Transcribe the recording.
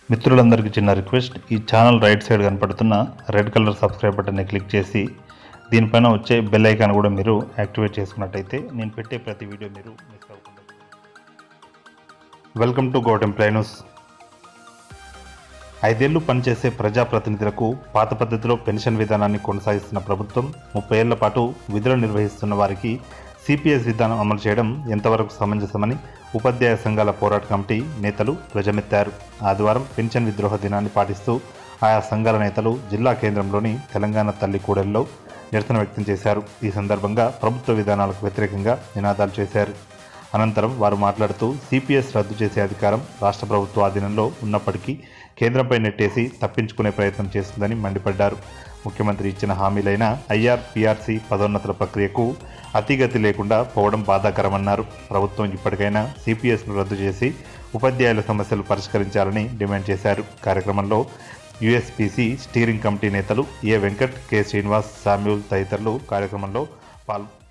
మిత్రులందరికీ చిన్న రిక్వెస్ట్ ఈ ఛానల్ రైట్ సైడ్ కనపడుతున్న రెడ్ కలర్ సబ్స్క్రైబ్ బటన్ని క్లిక్ చేసి దీనిపైన వచ్చే బెల్ ఐకాన్ కూడా మీరు యాక్టివేట్ చేసుకున్నట్టయితే నేను పెట్టే ప్రతి వీడియో మీరు మిస్ అవ్వకుండా welcome to govt employee news ఐదేళ్లు పనిచేసే ప్రజాప్రతినిధులకు పాత పద్ధతిలో పెన్షన్ విధానాన్ని కొనసాగిస్తున్న ప్రభుత్వం ముప్పై ఏళ్ల పాటు విధులు నిర్వహిస్తున్న వారికి సిపిఎస్ విధానం అమలు చేయడం ఎంతవరకు సమంజసమని ఉపాధ్యాయ సంఘాల పోరాట కమిటీ నేతలు ధ్వజమెత్తారు ఆదివారం పెన్షన్ విద్రోహ దినాన్ని పాటిస్తూ ఆయా సంఘాల నేతలు జిల్లా కేంద్రంలోని తెలంగాణ తల్లి కూడలిలో నిరసన వ్యక్తం చేశారు ఈ సందర్భంగా ప్రభుత్వ విధానాలకు వ్యతిరేకంగా నినాదాలు చేశారు అనంతరం వారు మాట్లాడుతూ సిపిఎస్ రద్దు చేసే అధికారం రాష్ట్ర ప్రభుత్వ ఆధీనంలో ఉన్నప్పటికీ కేంద్రంపై నెట్టేసి తప్పించుకునే ప్రయత్నం చేస్తుందని మండిపడ్డారు ముఖ్యమంత్రి ఇచ్చిన హామీలైన ఐఆర్ పిఆర్సీ పదోన్నతుల ప్రక్రియకు అతిగతి లేకుండా పోవడం బాధాకరమన్నారు ప్రభుత్వం ఇప్పటికైనా సిపిఎస్ను రద్దు చేసి ఉపాధ్యాయుల సమస్యలు పరిష్కరించాలని డిమాండ్ చేశారు కార్యక్రమంలో యుఎస్పిసి స్టీరింగ్ కమిటీ నేతలు A Venkat K Srinivas Samuel తదితరులు కార్యక్రమంలో పాల్